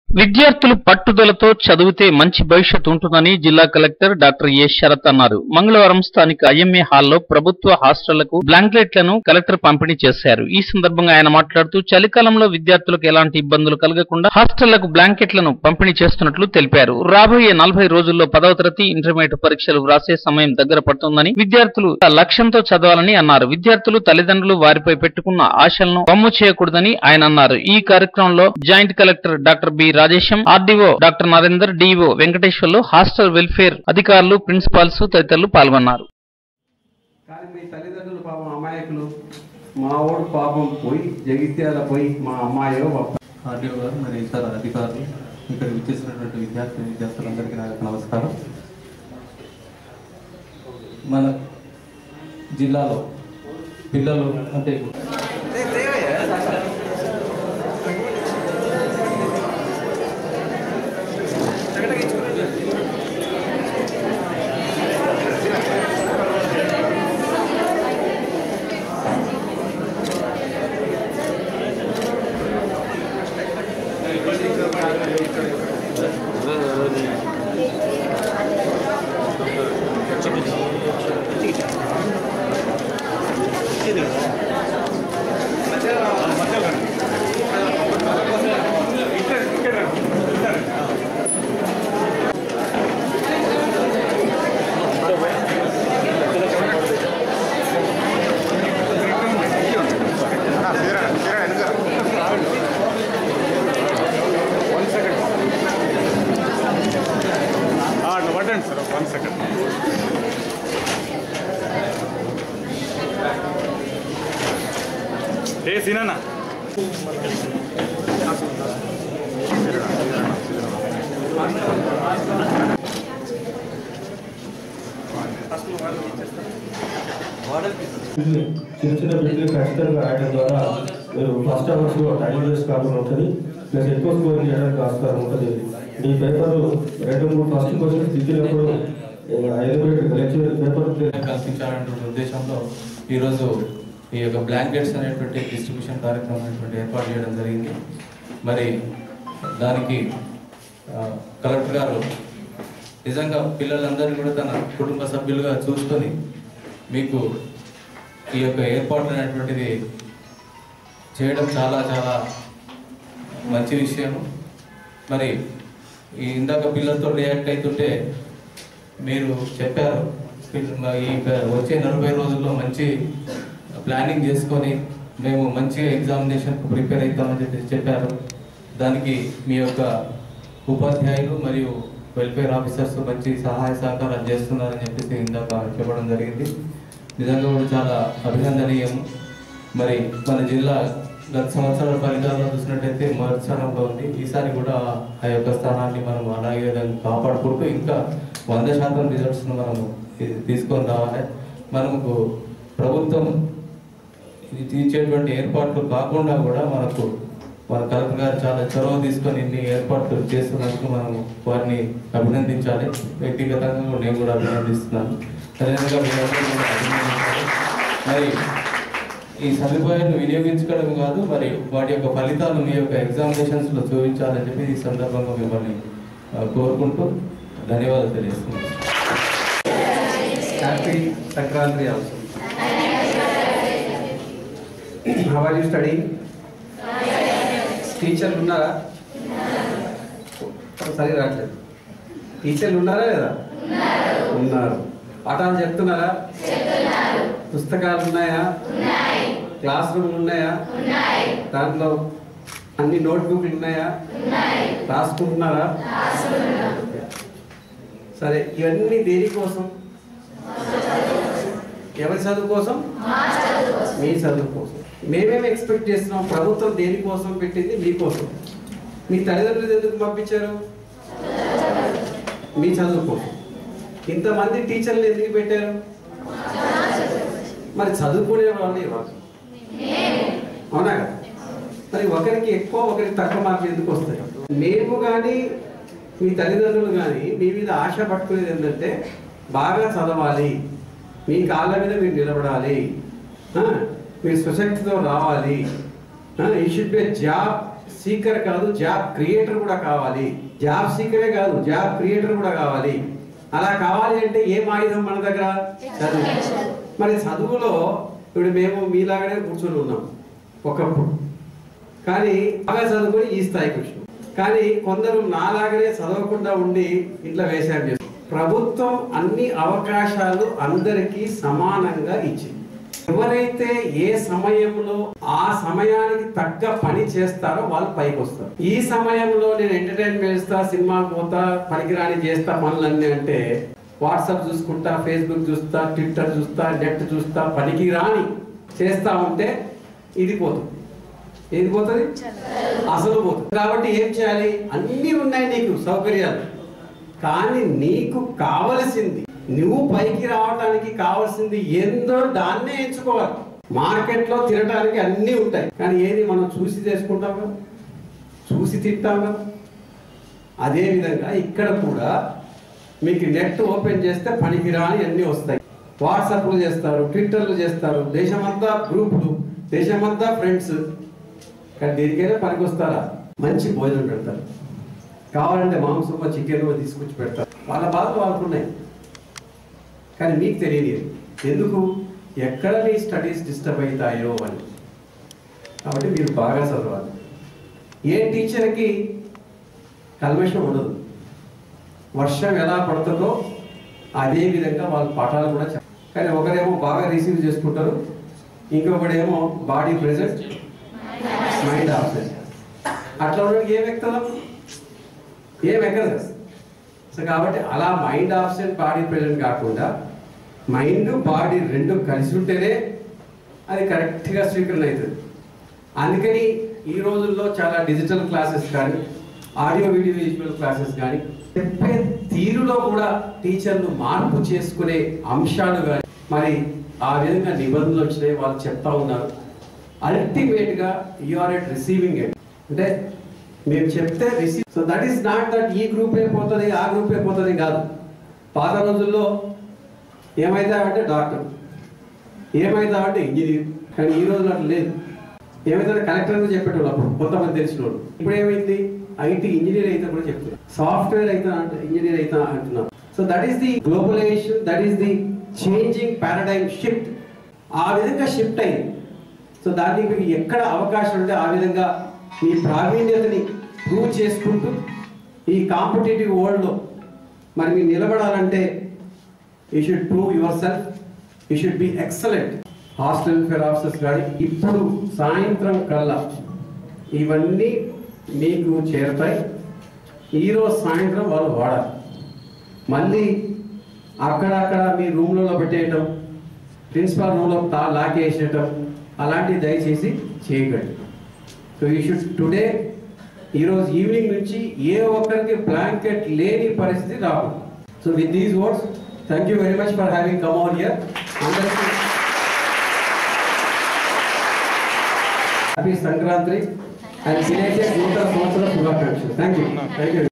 విద్యార్థులు పట్టుదలతో చదివితే మంచి భవిష్యత్తు ఉంటుందని జిల్లా కలెక్టర్ డాక్టర్ ఏ శరత్ అన్నారు మంగళవారం స్థానిక ఐఎంఏ హాల్లో ప్రభుత్వ హాస్టళ్లకు బ్లాంకెట్లను కలెక్టర్ పంపిణీ చేశారు ఈ సందర్భంగా ఆయన మాట్లాడుతూ చలికాలంలో విద్యార్థులకు ఎలాంటి ఇబ్బందులు కలగకుండా హాస్టళ్లకు బ్లాంకెట్లను పంపిణీ చేస్తున్నట్లు తెలిపారు రాబోయే నలభై రోజుల్లో పదవ తరగతి ఇంటర్మీడియట్ పరీక్షలు వ్రాసే సమయం దగ్గర పడుతుందని విద్యార్థులు లక్ష్యంతో చదవాలని అన్నారు విద్యార్థులు తల్లిదండ్రులు వారిపై పెట్టుకున్న ఆశలను బొమ్ము చేయకూడదని ఆయన అన్నారు ఈ కార్యక్రమంలో joint collector doctor B Rajesham RDO doctor Narender DO Venkateswarlu hostel welfare అధికారులు ప్రిన్సిపాల్స్ తదితరులు పాల్గొన్నారు కానీ మీ తల్లిదండ్రులు పాపం అమాయకులు మా వాడు పాపం పోయి జగిత్యాల పోయి మా అమ్మాయో పాపం ఆర్డీఓ గారు మరి ఇతర అధికారులు ఇక్కడ విచ్చేసినటువంటి విద్యార్థి విద్యార్థులందరికీ నా యొక్క నమస్కారం మన జిల్లాలో పిల్లలు అంటే పడండి సార్ వన్ సెకండ్ ఏ సీనన్నా చిన్న చిన్న బిట్లు ఖచ్చితంగా రాయడం ద్వారా మీరు ఫస్ట్ అవర్స్ టైం వేస్ట్ కాకుండా ఉంటుంది ప్లస్ ఎక్కువ స్కోర్ చేయడానికి ఆస్కారం ఉంటుంది ఈ పేపర్ రెండు మూడు ఫస్ట్ క్వశ్చన్స్ దిగినప్పుడు ఐదు లెక్చర్ పేపర్ కల్పించాలనే ఉద్దేశంలో ఈరోజు ఈ యొక్క బ్లాంకెట్స్ అనేటువంటి డిస్ట్రిబ్యూషన్ కార్యక్రమం అనేటువంటి ఏర్పాటు చేయడం జరిగింది మరి దానికి ఆ, కలెక్టర్ గారు నిజంగా పిల్లలందరినీ కూడా తన కుటుంబ సభ్యులుగా చూసుకొని మీకు ఈ యొక్క ఏర్పాటు అనేటువంటిది చేయడం చాలా చాలా మంచి విషయం మరి ఈ ఇందాక పిల్లలతో రియాక్ట్ అవుతుంటే మీరు చెప్పారు పిల్ల- మ- ఈ ప- వచ్చే నలభై రోజుల్లో మంచి ప్లానింగ్ చేసుకొని మేము మంచిగా ఎగ్జామినేషన్కు ప్రిపేర్ అవుతామని చెప్పి చెప్పారు దానికి మీ యొక్క ఉపాధ్యాయులు మరియు వెల్ఫేర్ ఆఫీసర్స్ మంచి సహాయ సహకారాలు చేస్తున్నారని చెప్పేసి ఇందాక చెప్పడం జరిగింది నిజంగా కూడా చాలా అభినందనీయం మరి మన జిల్లా గత సంవత్సరాల ఫలితాల్లో చూసినట్టయితే మొదటి స్థానంలో ఉంది ఈసారి కూడా ఆ యొక్క స్థానాన్ని మనం అలాగే దాన్ని కాపాడుకుంటూ ఇంకా వంద శాతం రిజల్ట్స్ మనము తీ- తీసుకొని రావాలి మనకు ప్రభుత్వం ఇది తీర్చేటువంటి ఏర్పాట్లు కాకుండా కూడా మనకు మన కలెక్టర్ గారు చాలా చొరవ తీసుకొని ఇన్ని ఏర్పాట్లు చేస్తున్నందుకు మనం వారిని అభినందించాలి వ్యక్తిగతంగా కూడా నేను కూడా అభినందిస్తున్నాను అదేవిధంగా మీరందరూ కూడా అభినందించాలి మరి ఈ సదుపాయాన్ని వినియోగించుకోవడం కాదు మరి వాటి యొక్క ఫలితాలు మీ యొక్క ఎగ్జామినేషన్స్ లో చూపించాలని చెప్పి ఈ సందర్భంగా మిమ్మల్ని ఆ, కోరుకుంటూ ధన్యవాదాలు తెలియజేస్తున్నాను happy Sankranti also how are you study టీచర్లు ఉన్నారా సరి రావట్లేదు టీచర్లు ఉన్నారా లేదా ఉన్నారు పాఠాలు చెప్తున్నారా పుస్తకాలు ఉన్నాయా క్లాస్ రూమ్లు ఉన్నాయా దాంట్లో అన్ని నోట్బుక్లు ఉన్నాయా రాసుకుంటున్నారా సరే ఇవన్నీ దేనికోసం ఎవరి చదువు కోసం మీ చదువు కోసం మేమేమి ఎక్స్పెక్ట్ చేస్తున్నాం ప్రభుత్వం దేనికోసం పెట్టింది మీకోసం మీ తల్లిదండ్రులు ఎందుకు పంపించారు మీ చదువు కోసం ఇంతమంది టీచర్లు ఎందుకు పెట్టారు మరి చదువుకునే వాళ్ళు ఎవరు అవునా కదా మరి ఒకరికి ఎక్కువ ఒకరికి తక్కువ మార్కులు ఎందుకు వస్తాయి మేము కానీ మీ తల్లిదండ్రులు కానీ మీ మీద ఆశ పట్టుకునేది ఏంటంటే బాగా చదవాలి మీ కాళ్ళ మీద మీరు నిలబడాలి ఆ, మీరు సుశక్తితో రావాలి you should be job seeker కాదు జాబ్ క్రియేటర్ కూడా కావాలి జాబ్ సీకరే కాదు జాబ్ క్రియేటర్ కూడా కావాలి అలా కావాలి అంటే ఏం ఆయుధం మన దగ్గర చదువు మరి చదువులో ఇప్పుడు మేము మీలాగానే కూర్చొని ఉన్నాం ఒకప్పుడు కానీ బాగా చదువుకొని ఈ స్థాయికి వచ్చినాం కానీ కొందరు నాలాగనే చదవకుండా ఉండి ఇంట్లో వ్యవసాయం చేస్తారు ప్రభుత్వం అన్ని అవకాశాలు అందరికీ సమానంగా ఇచ్చింది ఎవరైతే ఏ సమయంలో ఆ సమయానికి తగ్గ పని చేస్తారో వాళ్ళు పైకి వస్తారు ఈ సమయంలో నేను ఎంటర్టైన్మెంట్ చేస్తా సినిమాలు పోతా పనికిరాని చేస్తా పనులన్నీ అంటే వాట్సాప్ చూసుకుంటా ఫేస్బుక్ చూస్తా ట్విట్టర్ చూస్తా నెట్ చూస్తా పనికి రాని చేస్తా ఉంటే ఇది పోతుంది ఏది పోతుంది అసలు పోతుంది కాబట్టి ఏం చేయాలి అన్నీ ఉన్నాయి నీకు సౌకర్యాలు కానీ నీకు కావలసింది నువ్వు పైకి రావడానికి కావాల్సింది ఏందో దాన్నే ఎంచుకోవాలి మార్కెట్లో తినడానికి అన్నీ ఉంటాయి కానీ ఏది మనం చూసి చేసుకుంటాం కదా చూసి తింటాం కదా అదే విధంగా ఇక్కడ కూడా మీకు నెట్ ఓపెన్ చేస్తే పనికిరాని అన్నీ వస్తాయి వాట్సాప్లు చేస్తారు ట్విట్టర్లు చేస్తారు దేశమంతా గ్రూపులు దేశమంతా ఫ్రెండ్స్ కానీ దేనికైనా పనికి వస్తారా మంచి భోజనం పెడతారు కావాలంటే మాంసమో చికెన్ తీసుకొచ్చి పెడతారు వాళ్ళ బాధలు వాళ్ళకున్నాయి కానీ మీకు తెలియదు ఎందుకు ఎక్కడ మీ స్టడీస్ డిస్టర్బ్ అవుతాయో అని కాబట్టి మీరు బాగా చదవాలి ఏ టీచర్కి కల్మషం ఉండదు వర్షం ఎలా పడుతుందో అదే విధంగా వాళ్ళ పాఠాలు కూడా చెప్ కానీ ఒకరేమో బాగా రిసీవ్ చేసుకుంటారు ఇంకొకడేమో బాడీ ప్రెజెంట్ మైండ్ ఆబ్సెంట్ అట్లా ఉండడానికి ఏం ఎక్కుతుందా ఏం ఎక్కదు సో కాబట్టి అలా మైండ్ ఆబ్సెంట్ బాడీ ప్రెజెంట్ కాకుండా మైండ్ బాడీ రెండు కలిసి ఉంటేనే అది కరెక్ట్గా స్వీకరణ అవుతుంది అందుకని ఈ రోజుల్లో చాలా డిజిటల్ క్లాసెస్ కానీ ఆడియో వీడియో విజువల్ క్లాసెస్ కానీ చెప్పే తీరులో కూడా టీచర్లు మార్పు చేసుకునే అంశాలు కానీ మరి ఆ విధంగా నిబంధనలు వచ్చినాయి వాళ్ళు చెప్తా ఉన్నారు అల్టిమేట్ గా ఆర్ ఎట్ రిసీవింగ్ ఎట్ అంటే మేము చెప్తే receive so that is not that ఈ గ్రూప్ అయిపోతుంది ఆ గ్రూప్ అయిపోతుంది కాదు పాత రోజుల్లో ఏమైతావంటే డాక్టర్ ఏమైతావంటే ఇంజనీర్ కానీ ఈ రోజుల్లో అట్లా లేదు ఏమైతే కలెక్టర్ అని చెప్పేటోళ్ళు అప్పుడు కొంతమంది తెలిసిన వాళ్ళు ఇప్పుడు ఏమైంది ఐటీ ఇంజనీర్ అయితే కూడా చెప్తున్నారు సాఫ్ట్వేర్ అయితే ఇంజనీర్ అయితే అంటున్నారు so that is the globalization that is the changing paradigm shift ఆ విధంగా షిఫ్ట్ అయింది సో దానికి మీకు ఎక్కడ అవకాశం ఉంటే ఆ విధంగా మీ ప్రావీణ్యతని ప్రూవ్ చేసుకుంటూ ఈ కాంపిటేటివ్ వరల్డ్లో మరి మీరు నిలబడాలంటే you should prove yourself you should be excellent hostel welfare officers కానీ ఇప్పుడు సాయంత్రం కల్లా ఇవన్నీ మీకు చేరుతాయి ఈరోజు సాయంత్రం వాళ్ళు వాడాలి మళ్ళీ అక్కడక్కడ మీ రూమ్లలో పెట్టేయటం ప్రిన్సిపాల్ రూమ్లో తా లాకేసేయటం అలాంటివి దయచేసి చేయకండి సో యూ షుడ్ టుడే ఈరోజు ఈవినింగ్ నుంచి ఏ ఒక్కరికి బ్లాంకెట్ లేని పరిస్థితి రాకూడదు so with these words thank you very much for having come out here అందరికీ హ్యాపీ సంక్రాంతి అండ్ విలేజ్ నూతన సంవత్సర శుభాకాంక్షలు థ్యాంక్ యూ థ్యాంక్ యూ